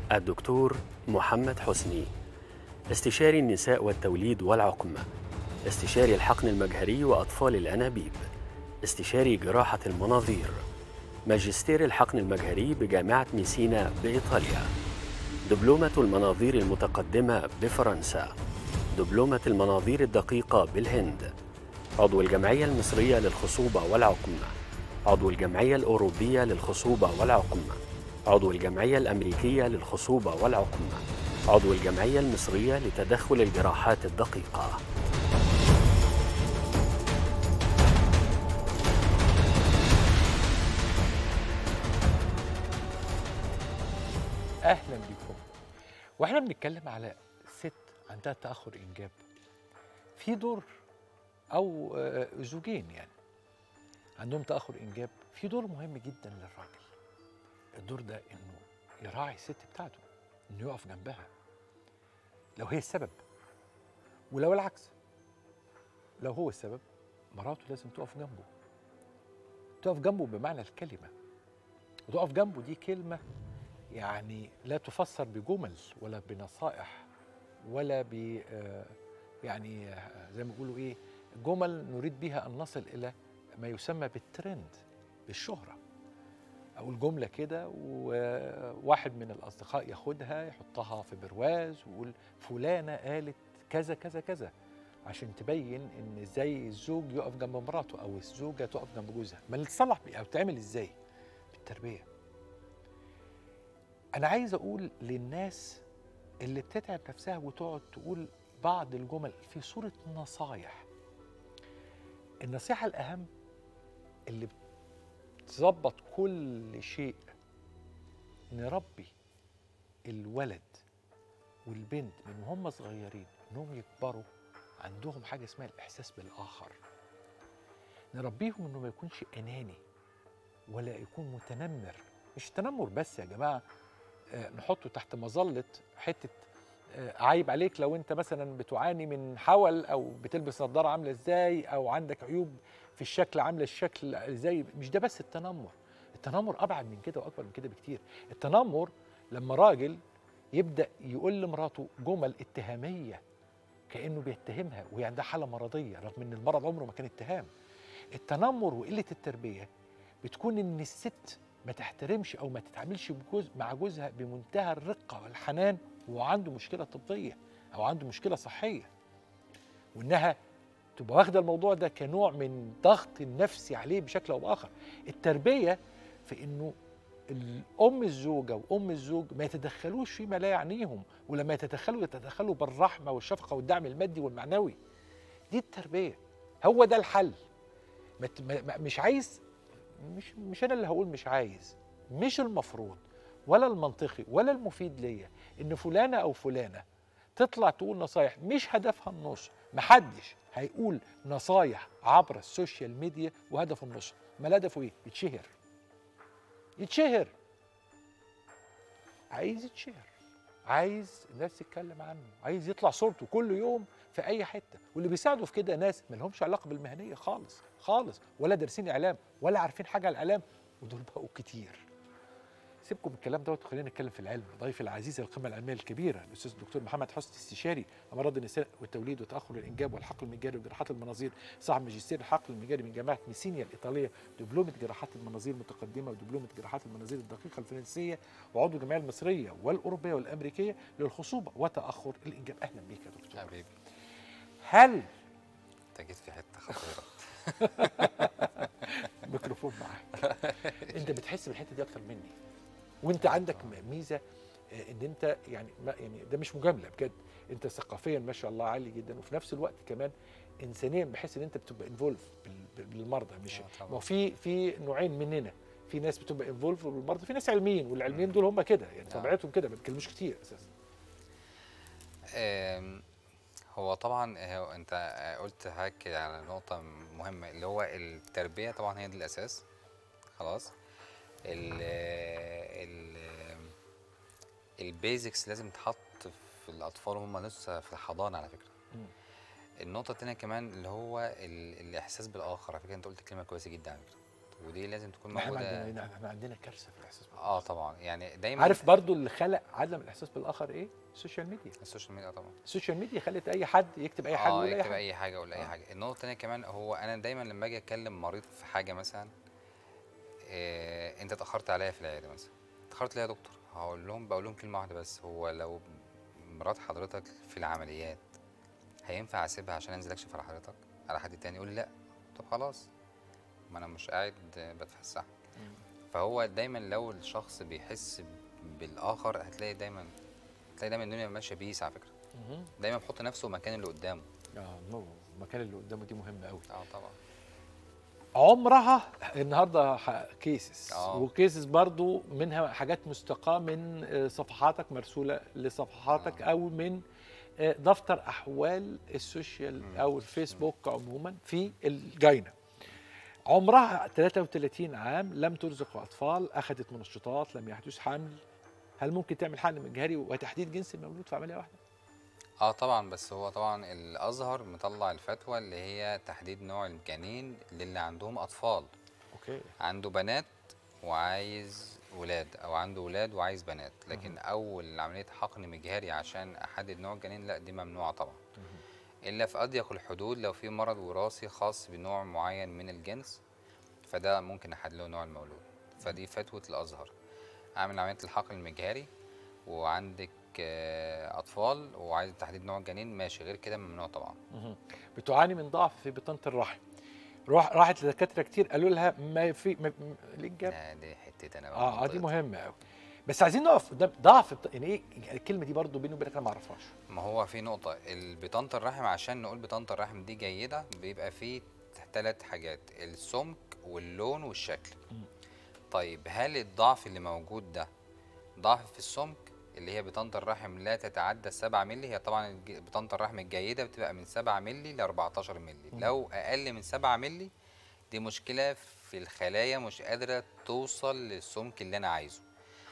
الدكتور محمد حسني استشاري النساء والتوليد والعقم استشاري الحقن المجهري وأطفال الأنابيب استشاري جراحة المناظير ماجستير الحقن المجهري بجامعة ميسينا بإيطاليا دبلومة المناظير المتقدمة بفرنسا دبلومة المناظير الدقيقة بالهند عضو الجمعية المصرية للخصوبة والعقم عضو الجمعية الأوروبية للخصوبة والعقم عضو الجمعية الأمريكية للخصوبة والعقم عضو الجمعية المصرية لتدخل الجراحات الدقيقة اهلا بكم واحنا بنتكلم على ست عندها تاخر انجاب في دور او آه، زوجين يعني عندهم تاخر انجاب في دور مهم جدا للراجل الدور ده انه يراعي الست بتاعته انه يقف جنبها لو هي السبب ولو العكس لو هو السبب مراته لازم تقف جنبه تقف جنبه بمعنى الكلمه وتقف جنبه دي كلمه يعني لا تفسر بجمل ولا بنصائح ولا ب آه، يعني آه، زي ما بيقولوا ايه جمل نريد بها ان نصل الى ما يسمى بالترند بالشهره او الجمله كده وواحد من الاصدقاء ياخدها يحطها في برواز ويقول فلانه قالت كذا كذا كذا عشان تبين ان ازاي الزوج يقف جنب مراته او الزوجه تقف جنب جوزها ما اللي تصلح بيه او تعمل ازاي بالتربيه أنا عايز أقول للناس اللي بتتعب نفسها وتقعد تقول بعض الجمل في صورة نصايح النصيحة الأهم اللي بتظبط كل شيء نربي الولد والبنت من وهم صغيرين انهم يكبروا عندهم حاجه اسمها الاحساس بالاخر نربيهم انه ما يكونش اناني ولا يكون متنمر مش تنمر بس يا جماعه آه، نحطه تحت مظله حته آه، عيب عليك لو انت مثلا بتعاني من حول او بتلبس نظاره عامله ازاي او عندك عيوب في الشكل عامله الشكل ازاي مش ده بس التنمر التنمر ابعد من كده واكبر من كده بكتير التنمر لما راجل يبدا يقول لمراته جمل اتهاميه كانه بيتهمها وهي عندها حاله مرضيه رغم ان المرض عمره ما كان اتهام التنمر وقله التربيه بتكون ان الست ما تحترمش او ما تتعاملش بجوز مع جوزها بمنتهى الرقه والحنان وهو عنده مشكله طبيه او عنده مشكله صحيه وانها تبقى واخده الموضوع ده كنوع من ضغط النفسي عليه بشكل او باخر التربيه في انه الام الزوجه وام الزوج ما يتدخلوش فيما لا يعنيهم ولما يتدخلوا يتدخلوا بالرحمه والشفقه والدعم المادي والمعنوي دي التربيه هو ده الحل ما ت- ما- ما- مش عايز مش مش انا اللي هقول مش عايز مش المفروض ولا المنطقي ولا المفيد ليا ان فلانه او فلانه تطلع تقول نصايح مش هدفها النصر محدش هيقول نصايح عبر السوشيال ميديا وهدفه النصر ما هدفه ايه يتشهر يتشهر عايز يتشهر عايز الناس تتكلم عنه عايز يطلع صورته كل يوم في اي حته واللي بيساعدوا في كده ناس ما لهمش علاقه بالمهنيه خالص خالص ولا دارسين اعلام ولا عارفين حاجه عن الاعلام ودول بقوا كتير سيبكم من الكلام دوت وخلينا نتكلم في العلم ضيفي العزيز القيمه العلميه الكبيره الاستاذ الدكتور محمد حسني استشاري امراض النساء والتوليد وتاخر الانجاب والحقل المجاري وجراحات المناظير صاحب ماجستير الحقل المجاري من جامعه ميسينيا الايطاليه دبلومه جراحات المناظير المتقدمه ودبلومه جراحات المناظير الدقيقه الفرنسيه وعضو الجمعيه المصريه والاوروبيه والامريكيه للخصوبه وتاخر الانجاب اهلا بيك يا دكتور حبيبي هل انت جيت في حته خطيره ميكروفون معاك انت بتحس بالحته دي اكتر مني وانت عندك م- ميزه آه، ان انت يعني ما يعني ده مش مجامله بجد انت ثقافيا ما شاء الله عالي جدا وفي نفس الوقت كمان انسانيا بحس ان انت بتبقى انفولف بالمرضى مش آه طبعاً. ما هو في في نوعين مننا في ناس بتبقى انفولف بالمرضى في ناس علميين والعلميين دول هم كده يعني آه. طبيعتهم كده ما بيتكلموش كتير اساسا آم، هو طبعا هو انت قلت حاجه كده على نقطه مهمه اللي هو التربيه طبعا هي دي الاساس خلاص ال ال البيزكس لازم تحط في الاطفال وهم لسه في الحضانه على فكره مم. النقطه التانية كمان اللي هو ال... الاحساس بالاخر على فكره انت قلت كلمه كويسه جدا على فكره ودي لازم تكون احنا موجوده عندنا احنا عندنا كارثه في الاحساس بالآخر. اه طبعا يعني دايما عارف برضو اللي خلق عدم الاحساس بالاخر ايه السوشيال ميديا السوشيال ميديا طبعا السوشيال ميديا خلت اي حد يكتب اي حاجه اه يقول اي يكتب حاجه اي حاجه ولا اي آه. حاجه النقطه الثانيه كمان هو انا دايما لما اجي اكلم مريض في حاجه مثلا إيه انت اتاخرت عليا في العياده مثلا اتاخرت ليه يا دكتور هقول لهم بقول لهم كلمه واحده بس هو لو مرات حضرتك في العمليات هينفع اسيبها عشان انزل اكشف على حضرتك على حد تاني يقول لي لا طب خلاص ما انا مش قاعد بتفسح فهو دايما لو الشخص بيحس بالاخر هتلاقي دايما هتلاقي دايما الدنيا ماشيه بيس على فكره مهم. دايما بيحط نفسه مكان اللي قدامه اه نو المكان اللي قدامه دي مهمه قوي اه طبعا عمرها النهارده كيسز آه. وكيسز برضو منها حاجات مستقاه من آه، صفحاتك مرسوله لصفحاتك آه. او من آه، دفتر احوال السوشيال مم. او الفيسبوك عموما في الجاينه عمرها 33 عام لم ترزق اطفال اخذت منشطات لم يحدث حمل هل ممكن تعمل حمل مجهري وتحديد جنس المولود في عمليه واحده اه طبعا بس هو طبعا الازهر مطلع الفتوى اللي هي تحديد نوع الجنين للي عندهم اطفال اوكي عنده بنات وعايز ولاد او عنده ولاد وعايز بنات لكن اول عمليه حقن مجهري عشان احدد نوع الجنين لا دي ممنوعه طبعا الا في اضيق الحدود لو في مرض وراثي خاص بنوع معين من الجنس فده ممكن احدد له نوع المولود فدي فتوى الازهر اعمل عمليه الحقن المجهري وعندك آه، اطفال وعايز تحديد نوع الجنين ماشي غير كده ممنوع طبعا مهم. بتعاني من ضعف في بطانه الرحم روح راحت لدكاتره كتير قالوا لها ما في ما م- ليه الجاب آه، دي حته انا بقى اه آه، دي منطقتي. مهمه قوي بس عايزين نقف قدام ضعف بط... يعني ايه الكلمه دي برضو بيني وبينك انا ما اعرفهاش ما هو في نقطة البطانة الرحم عشان نقول بطانة الرحم دي جيدة بيبقى فيه ثلاث حاجات السمك واللون والشكل مم. طيب هل الضعف اللي موجود ده ضعف في السمك اللي هي بطانة الرحم لا تتعدى 7 مللي هي طبعا الج- بطانة الرحم الجيدة بتبقى من 7 مللي ل 14 مللي مم. لو أقل من 7 مللي دي مشكلة في الخلايا مش قادرة توصل للسمك اللي أنا عايزه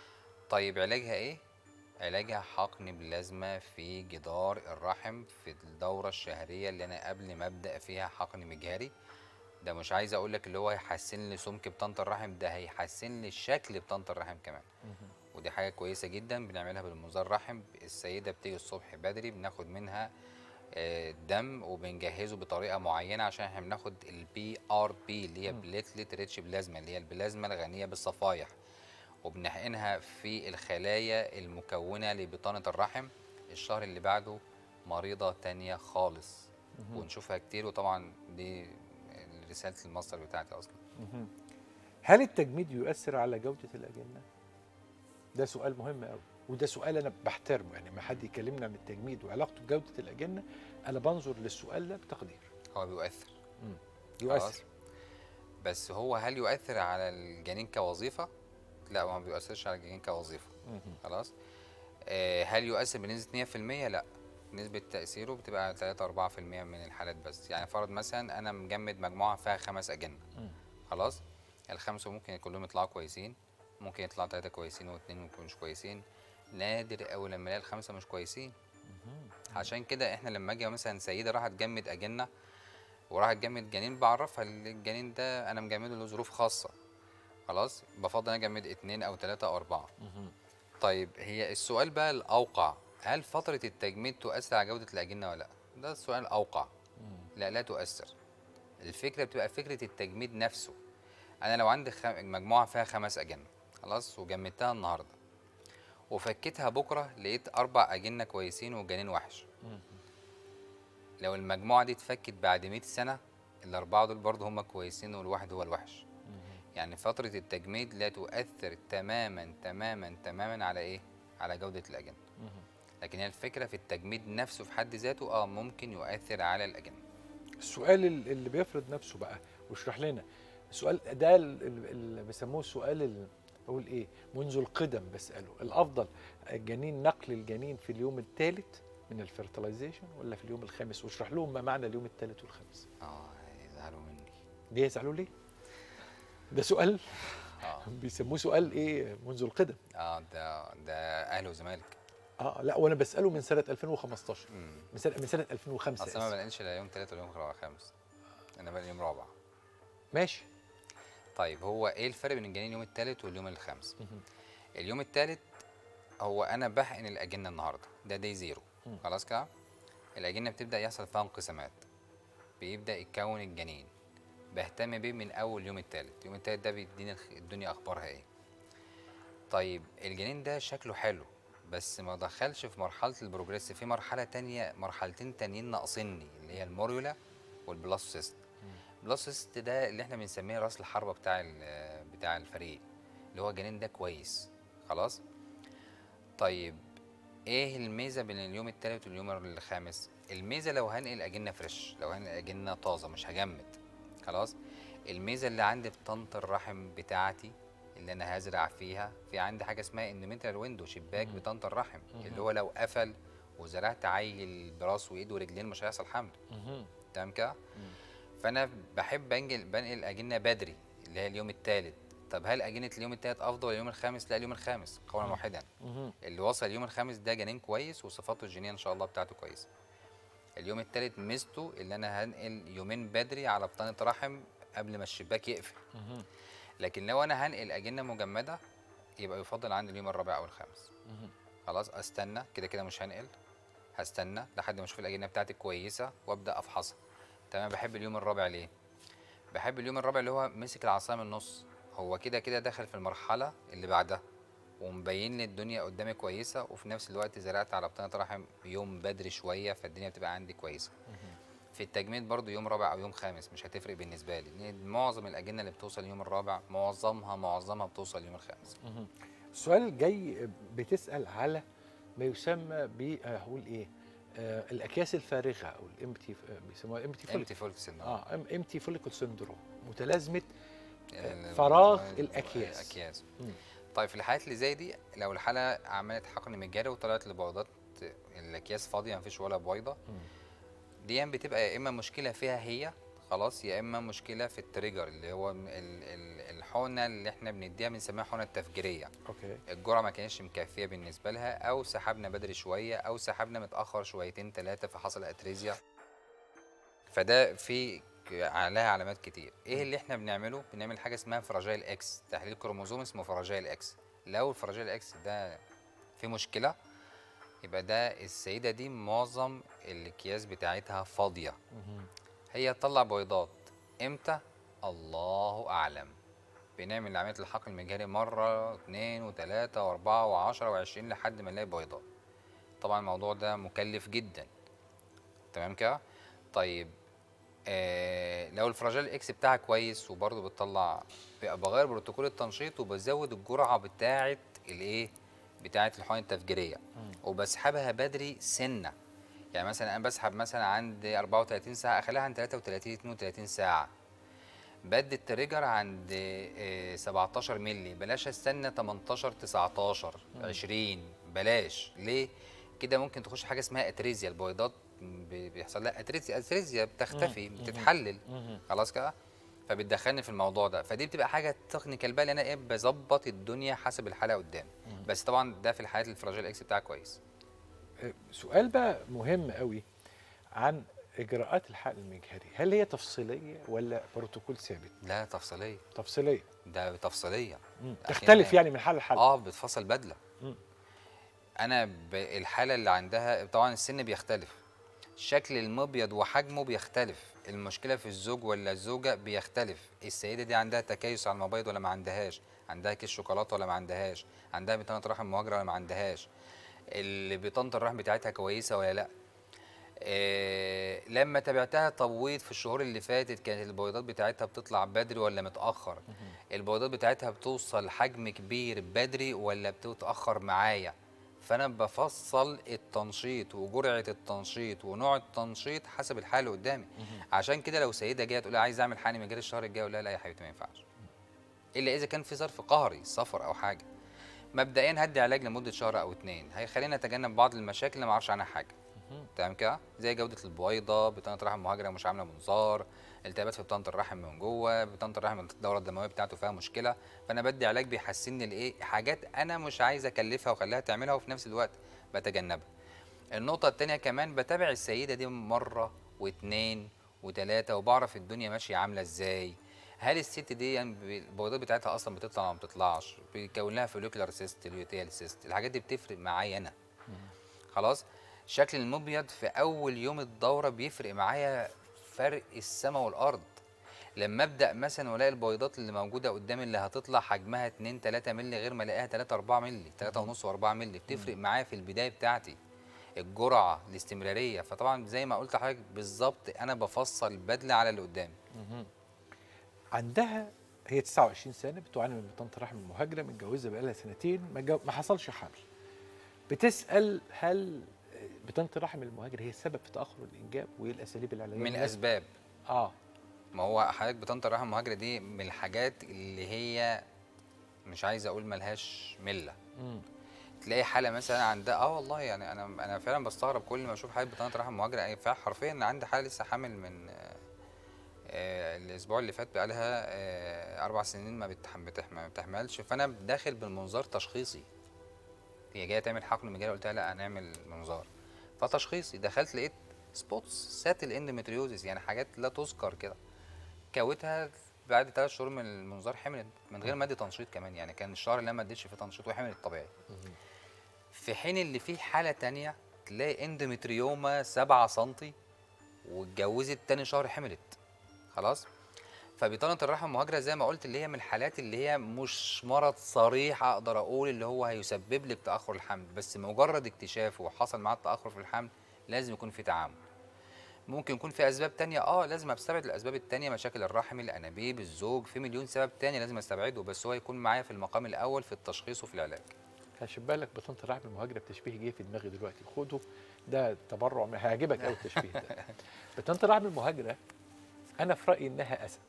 طيب علاجها إيه؟ علاجها حقن بلازما في جدار الرحم في الدورة الشهرية اللي أنا قبل ما أبدأ فيها حقن مجهري ده مش عايز أقول لك اللي هو هيحسن لي سمك بطانة الرحم ده هيحسن لي شكل بطانة الرحم كمان ودي حاجة كويسة جدا بنعملها بالمنظار رحم السيدة بتيجي الصبح بدري بناخد منها آه، دم وبنجهزه بطريقة معينة عشان احنا بناخد البي ار بي اللي هي مم. بليتلت ريتش بلازما اللي هي البلازما الغنية بالصفائح وبنحقنها في الخلايا المكونة لبطانة الرحم الشهر اللي بعده مريضة تانية خالص ونشوفها كتير وطبعا دي رسالة الماستر بتاعتي أصلا مهم. هل التجميد يؤثر على جوده الاجنه ده سؤال مهم قوي وده سؤال انا بحترمه يعني ما حد يكلمنا عن التجميد وعلاقته بجوده الاجنه انا بنظر للسؤال ده بتقدير هو بيؤثر يؤثر خلاص. بس هو هل يؤثر على الجنين كوظيفة؟ لا هو ما بيؤثرش على الجنين كوظيفة مهم. خلاص آه، هل يؤثر بنسبة 100%؟ لا نسبة تأثيره بتبقى 3 4% من الحالات بس يعني فرض مثلا أنا مجمد مجموعة فيها خمس أجنة مم. خلاص الخمسة ممكن كلهم يطلعوا كويسين ممكن يطلع تلاتة كويسين واتنين ممكن مش كويسين نادر أوي لما الاقي الخمسة مش كويسين عشان كده احنا لما اجي مثلا سيدة راحت تجمد أجنة وراحت تجمد جنين بعرفها إن الجنين ده أنا مجمده له ظروف خاصة خلاص بفضل أنا أجمد اتنين أو تلاتة أو أربعة مهم. طيب هي السؤال بقى الأوقع هل فترة التجميد تؤثر على جودة الأجنة ولا لا؟ ده السؤال الأوقع مم. لا لا تؤثر الفكرة بتبقى فكرة التجميد نفسه أنا لو عندي خم... مجموعة فيها خمس أجنة خلاص وجمدتها النهاردة وفكيتها بكرة لقيت أربع أجنة كويسين وجنين وحش مم. لو المجموعة دي اتفكت بعد 100 سنة الأربعة دول برضه هم كويسين والواحد هو الوحش مهم. يعني فترة التجميد لا تؤثر تماما تماما تماما على إيه؟ على جودة الأجنة مهم. لكن هي الفكرة في التجميد نفسه في حد ذاته اه ممكن يؤثر على الأجنة السؤال ال- اللي بيفرض نفسه بقى واشرح لنا السؤال ده ال- ال- اللي بيسموه السؤال ال- اقول ايه منذ القدم بساله الافضل الجنين نقل الجنين في اليوم الثالث من الفيرتلايزيشن ولا في اليوم الخامس واشرح لهم ما معنى اليوم الثالث والخامس اه يزعلوا مني ليه يزعلوا ليه ده سؤال اه بيسموه سؤال ايه منذ القدم اه ده ده أهلي وزمالك اه لا وانا بساله من سنه 2015 امم من سنه من سنه 2005 أصل ما آسف. بنقلش إلا يوم تلات ولا يوم رابع خامس أنا بقى يوم رابع ماشي طيب هو ايه الفرق بين الجنين اليوم الثالث واليوم الخامس اليوم الثالث هو انا بحقن الاجنه النهارده ده دي زيرو مم. خلاص كده الاجنه بتبدا يحصل فيها انقسامات بيبدا يتكون الجنين بهتم بيه من اول يوم الثالث اليوم الثالث ده بيديني الخ- الدنيا اخبارها ايه طيب الجنين ده شكله حلو بس ما دخلش في مرحله البروجريس في مرحله تانية مرحلتين تانيين ناقصني اللي هي الموريولا والبلاستوسيست البلاستوسيست ده اللي احنا بنسميه راس الحربه بتاع ال- بتاع الفريق اللي هو الجنين ده كويس خلاص طيب ايه الميزه بين اليوم الثالث واليوم الخامس الميزه لو هنقل اجنه فريش لو هنقل اجنه طازه مش هجمد خلاص الميزه اللي عندي في طنط الرحم بتاعتي اللي انا هزرع فيها في عندي حاجه اسمها اندوميتريال ويندو شباك مم. بطنط الرحم مم. اللي هو لو قفل وزرعت عيل براس وايد ورجلين مش هيحصل حمل مهم. تمام كده فانا بحب بنقل بنقل اجنه بدري اللي هي اليوم الثالث طب هل اجنه اليوم الثالث افضل ولا اليوم الخامس لا اليوم الخامس قولا مم. واحدا مهم. اللي وصل اليوم الخامس ده جنين كويس وصفاته الجينيه ان شاء الله بتاعته كويسه اليوم الثالث ميزته اللي انا هنقل يومين بدري على بطانه رحم قبل ما الشباك يقفل مهم. لكن لو انا هنقل اجنه مجمده يبقى يفضل عندي اليوم الرابع او الخامس مهم. خلاص استنى كده كده مش هنقل هستنى لحد ما اشوف الاجنه بتاعتي كويسه وابدا افحصها تمام بحب اليوم الرابع ليه بحب اليوم الرابع اللي هو مسك العصايه من النص هو كده كده داخل في المرحله اللي بعدها ومبين لي الدنيا قدامي كويسه وفي نفس الوقت زرعت على بطانه رحم يوم بدري شويه فالدنيا بتبقى عندي كويسه مهم. في التجميد برضو يوم رابع او يوم خامس مش هتفرق بالنسبه لي لان معظم الاجنه اللي بتوصل اليوم الرابع معظمها معظمها بتوصل اليوم الخامس مهم. السؤال الجاي بتسأل على ما يسمى ب آه، هقول ايه آه الاكياس الفارغه او الامتي بيسموها امتي امتى فوليك فولك سن اه امتي فوليكل سندروم متلازمه ال- فراغ ال- الأكياس. الاكياس مم. طيب في الحالات اللي زي دي لو الحاله عملت حقن مجاري وطلعت لبويضات الاكياس فاضيه مفيش ولا بويضه مم. دي بتبقى يا اما مشكله فيها هي خلاص يا اما مشكله في التريجر اللي هو ال- ال- الحقنه اللي احنا بنديها بنسميها حقنه تفجيريه اوكي الجرعه ما كانتش مكفيه بالنسبه لها او سحبنا بدري شويه او سحبنا متاخر شويتين ثلاثه فحصل اتريزيا فده في ك- عليها علامات كتير ايه اللي احنا بنعمله بنعمل حاجه اسمها فراجايل اكس تحليل كروموزوم اسمه فراجايل اكس لو الفراجايل اكس ده في مشكله يبقى ده السيده دي معظم الاكياس بتاعتها فاضيه مهم. هي تطلع بيضات امتى الله اعلم بنعمل عمليه الحقن المجهري مره واثنين وثلاثه واربعه وعشرة وعشرين لحد ما نلاقي بيضات طبعا الموضوع ده مكلف جدا تمام كده طيب آه لو الفراجيل اكس بتاعها كويس وبرضه بتطلع بقى بغير بروتوكول التنشيط وبزود الجرعه بتاعه الايه بتاعه الحقن التفجيريه مم. وبسحبها بدري سنه يعني مثلا انا بسحب مثلا عند 34 ساعه اخليها عند 33 32 ساعه بدي التريجر عند آه، 17 مللي بلاش استنى 18 19 20 بلاش ليه كده ممكن تخش حاجه اسمها اتريزيا البويضات ب- بيحصل لها اتريزيا اتريزيا بتختفي مم. بتتحلل مهم. خلاص كده فبتدخلني في الموضوع ده فدي بتبقى حاجه تكنيكال بقى لان انا ايه بظبط الدنيا حسب الحاله قدامي مم. بس طبعا ده في الحالات الفراجيل اكس بتاعها كويس آه، سؤال بقى مهم قوي عن اجراءات الحقن المجهري هل هي تفصيليه ولا بروتوكول ثابت لا تفصيليه تفصيليه ده تفصيليه مم. عشان- تختلف يعني من حال لحال اه بتفصل بدله مم. انا ب- الحاله اللي عندها طبعا السن بيختلف شكل المبيض وحجمه بيختلف المشكله في الزوج ولا الزوجه بيختلف السيده دي عندها تكيس على المبيض ولا ما عندهاش عندها كيس شوكولاته ولا ما عندهاش عندها بطانه رحم مهاجره ولا ما عندهاش اللي بطانه الرحم بتاعتها كويسه ولا لا إيه لما تابعتها تبويض في الشهور اللي فاتت كانت البويضات بتاعتها بتطلع بدري ولا متاخر البويضات بتاعتها بتوصل لحجم كبير بدري ولا بتتاخر معايا فانا بفصل التنشيط وجرعه التنشيط ونوع التنشيط حسب الحاله اللي قدامي عشان كده لو سيده جايه تقول لي عايز اعمل حقن مجاري الشهر الجاي اقول لها لا يا حبيبتي ما ينفعش الا اذا كان في ظرف قهري سفر او حاجه مبدئيا هدي علاج لمده شهر او اتنين هيخلينا نتجنب بعض المشاكل اللي ما اعرفش عنها حاجه تمام كده زي جوده البويضه بطانه رحم مهاجره مش عامله منظار التهابات في بطانه الرحم من جوه بطانه الرحم الدوره الدمويه بتاعته فيها مشكله فانا بدي علاج بيحسن لي الايه حاجات انا مش عايز اكلفها واخليها تعملها وفي نفس الوقت بتجنبها النقطه الثانيه كمان بتابع السيده دي مره واثنين وثلاثه وبعرف الدنيا ماشيه عامله ازاي هل الست دي يعني ب- البويضات بتاعتها اصلا بتطلع ولا ما بتطلعش بيكون لها فوليكولار سيست ليوتيال سيست الحاجات دي بتفرق معايا انا خلاص شكل المبيض في اول يوم الدوره بيفرق معايا فرق السماء والارض لما ابدا مثلا والاقي البويضات اللي موجوده قدامي اللي هتطلع حجمها 2 3 مللي غير ما الاقيها 3 4 مللي 3 ونص و4 مللي بتفرق معايا في البدايه بتاعتي الجرعه الاستمراريه فطبعا زي ما قلت لحضرتك بالظبط انا بفصل البدله على اللي قدامي عندها هي 29 سنه بتعاني من بطانه رحم المهاجره متجوزه بقالها سنتين ما, جو... ما حصلش حمل بتسال هل بطانه الرحم المهاجر هي السبب في تاخر الانجاب وايه الاساليب العلاجيه من لها؟ اسباب اه ما هو حضرتك بطانه الرحم المهاجره دي من الحاجات اللي هي مش عايز اقول ملهاش مله مم. تلاقي حاله مثلا عندها اه والله يعني انا انا فعلا بستغرب كل ما اشوف حاله بطانه رحم مهاجره يعني فعلا حرفيا عندي حاله لسه حامل من آه، آه، الاسبوع اللي فات بقى لها آه، اربع سنين ما بتح- بتح- ما بتحملش فانا داخل بالمنظار تشخيصي هي جايه تعمل حقن مجاري قلت لها لا هنعمل منظار فتشخيصي دخلت لقيت سبوتس ساتل اندومتريوزس يعني حاجات لا تذكر كده كوتها بعد ثلاث شهور من المنظار حملت من غير ما ادي تنشيط كمان يعني كان الشهر اللي أنا ما اديتش فيه تنشيط وحملت طبيعي في حين اللي فيه حاله تانية تلاقي اندومتريوما 7 سنتي واتجوزت تاني شهر حملت خلاص فبطانه الرحم المهاجره زي ما قلت اللي هي من الحالات اللي هي مش مرض صريح اقدر اقول اللي هو هيسبب لك تاخر الحمل بس مجرد اكتشافه وحصل معاه التاخر في الحمل لازم يكون في تعامل ممكن يكون في اسباب تانية اه لازم استبعد الاسباب التانية مشاكل الرحم الانابيب الزوج في مليون سبب تاني لازم استبعده بس هو يكون معايا في المقام الاول في التشخيص وفي العلاج خلي بالك بطانه الرحم المهاجره بتشبيه جه في دماغي دلوقتي خده ده تبرع من- هيعجبك قوي التشبيه ده بطانه الرحم المهاجره انا في رايي انها اسد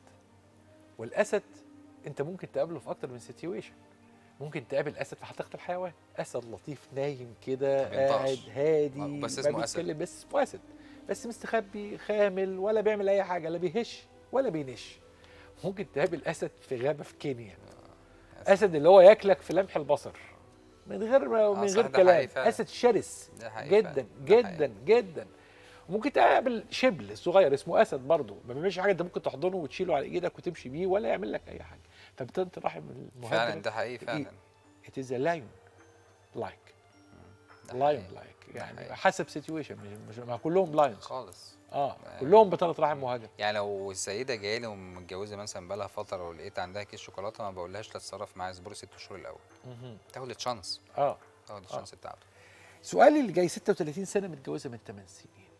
والاسد انت ممكن تقابله في اكتر من سيتويشن ممكن تقابل اسد في حديقه الحيوان اسد لطيف نايم كده ما بينطقش. قاعد هادي بس ما اسمه أسد. بيتكلم بس اسمه اسد بس مستخبي خامل ولا بيعمل اي حاجه لا بيهش ولا بينش ممكن تقابل اسد في غابه في كينيا اسد اللي هو ياكلك في لمح البصر من غير ما من صح، غير ده حقيقي كلام فعلا. اسد شرس ده حقيقي جدا فعلا، ده جدا حقيقي. جدا وممكن تقابل شبل صغير اسمه اسد برضه ما بيعملش حاجه انت ممكن تحضنه وتشيله على ايدك وتمشي بيه ولا يعمل لك اي حاجه فبتنت رحم المهاجر فعلا ده حقيقي فعلا it is a lion like ده lion حقيقي. like ده يعني حقيقي. حسب سيتويشن مش مش ما كلهم لاينز خالص اه آه. كلهم بطانه رحم مهاجر يعني لو السيده جايه لي ومتجوزه مثلا بقالها فتره ولقيت عندها كيس شوكولاته ما بقولهاش تتصرف معايا اصبري ست شهور الاول تاخد الشانس اه تاخد الشانس بتاعته سؤالي اللي جاي 36 سنه متجوزه من 8 سنين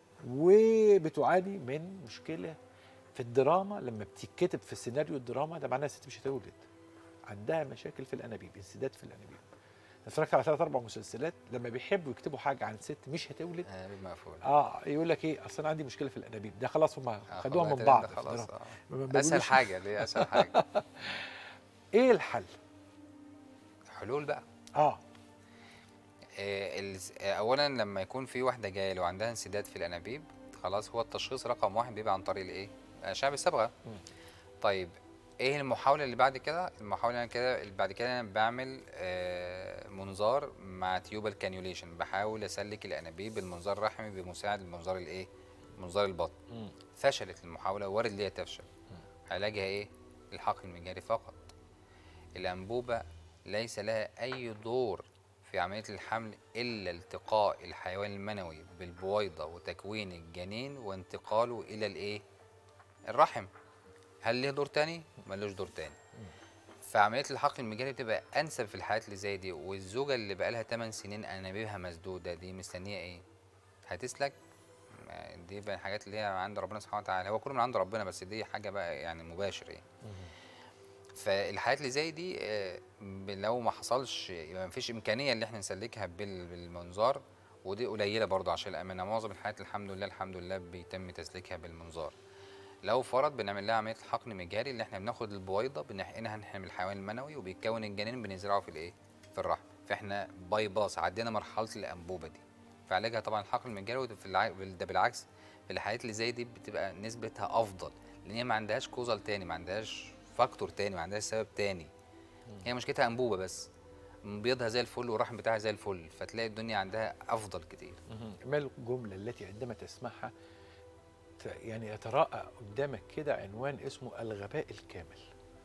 وبتعاني من مشكله في الدراما لما بتتكتب في سيناريو الدراما ده معناها الست مش هتولد عندها مشاكل في الانابيب انسداد في الانابيب اتفرجت على ثلاث اربع مسلسلات لما بيحبوا يكتبوا حاجه عن ست مش هتولد انابيب مقفول اه يقول لك ايه اصل انا عندي مشكله في الانابيب ده خلاص هم آه، خدوها خلاص من ده بعض في خلاص الدراما. آه. ما- ما اسهل بيقولوش- حاجه دي اسهل حاجه ايه الحل حلول بقى اه آه، الس- آه، اولا لما يكون في واحده جايه لو عندها انسداد في الانابيب خلاص هو التشخيص رقم واحد بيبقى عن طريق الايه اشعه بالصبغه مم. طيب ايه المحاوله اللي بعد كده المحاوله اللي كده اللي بعد كده انا بعمل آه، منظار مع تيوبال كانيوليشن بحاول اسلك الانابيب بالمنظار الرحمي بمساعد المنظار الايه منظار البطن مم. فشلت المحاوله وارد ليها تفشل علاجها ايه الحقن المجاري فقط الانبوبه ليس لها اي دور في عمليه الحمل الا التقاء الحيوان المنوي بالبويضه وتكوين الجنين وانتقاله الى الايه الرحم هل ليه دور تاني ملوش دور تاني فعمليه الحقن المجاري بتبقى انسب في الحالات اللي زي دي والزوجه اللي بقالها 8 سنين انابيبها مسدوده دي مستنيه ايه هتسلك ما دي بقى الحاجات اللي هي عند ربنا سبحانه وتعالى هو كله من عند ربنا بس دي حاجه بقى يعني مباشر يعني فالحالات اللي زي دي آه، ب- لو ما حصلش يبقى ما فيش امكانيه ان احنا نسلكها بال- بالمنظار ودي قليله برضه عشان الامانه معظم الحالات الحمد لله الحمد لله بيتم تسليكها بالمنظار لو فرض بنعمل لها عمليه الحقن مجاري اللي احنا بناخد البويضه بنحقنها نحن الحيوان المنوي وبيتكون الجنين بنزرعه في الايه في الرحم فاحنا باي باس عدينا مرحله الانبوبه دي فعلاجها طبعا الحقن المجاري وده في الع... ده بالعكس في الحالات اللي زي دي بتبقى نسبتها افضل لان هي ما عندهاش كوزال تاني ما عندهاش فاكتور تاني ما عندهاش سبب تاني هي مشكلتها انبوبه بس بيضها زي الفل والرحم بتاعها زي الفل فتلاقي الدنيا عندها افضل كتير ما الجمله التي عندما تسمعها يعني يتراءى قدامك كده عنوان اسمه الغباء الكامل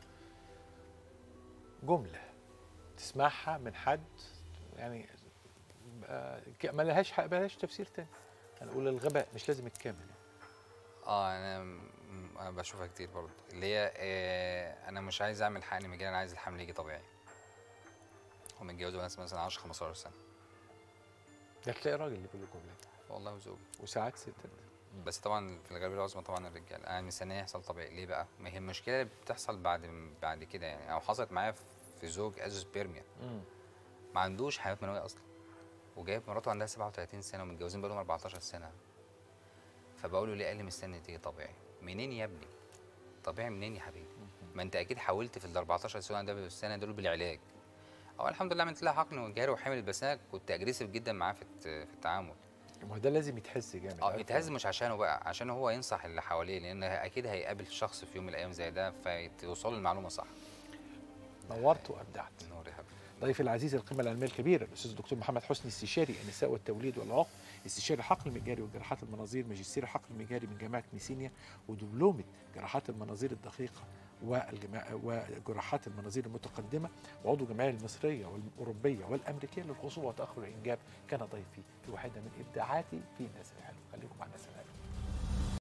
جملة تسمعها من حد يعني آه، ك- ما لهاش حق- ما لهاش تفسير تاني هنقول الغباء مش لازم الكامل يعني. اه انا م- أنا بشوفها كتير برضه اللي هي آه انا مش عايز اعمل حقن مجاني انا عايز الحمل يجي طبيعي ومتجوز بنات مثلا 10 15 سنه ده تلاقي راجل اللي بيقول الجملة دي والله وزوجي وساعات ستات بس طبعا في الغالبيه العظمى طبعا الرجال انا مستنيه يحصل طبيعي ليه بقى ما هي المشكله اللي بتحصل بعد بعد كده يعني او حصلت معايا في زوج ازوسبيرميا ما عندوش حيوانات منويه اصلا وجايب مراته عندها 37 سنه ومتجوزين بقالهم 14 سنه فبقول له ليه قال لي مستني تيجي طبيعي منين يا ابني طبيعي منين يا حبيبي ما انت اكيد حاولت في ال 14 سنه ده السنه دول بالعلاج اه الحمد لله عملت لها حقن وجاري وحامل بس انا كنت اجريسيف جدا معاه في الت- في التعامل ما هو ده لازم يتحس جامد اه عارف؟ يتهز مش عشانه بقى عشان هو ينصح اللي حواليه لان اكيد هيقابل شخص في يوم من الايام زي ده فيوصل المعلومه صح نورت وابدعت نور يا حبيبي ضيفي العزيز القيمة العلمية الكبيرة الأستاذ الدكتور محمد حسني استشاري النساء والتوليد والعقم استشاري الحقل المجاري وجراحات المناظير ماجستير الحقل المجاري من جامعة ميسينيا ودبلومة جراحات المناظير الدقيقة والجماع وجراحات المناظير المتقدمة وعضو الجمعية المصرية والأوروبية والأمريكية للخصوبة وتأخر الإنجاب كان ضيفي في واحدة من إبداعاتي في الناس الحلوة خليكم مع الناس الحلوة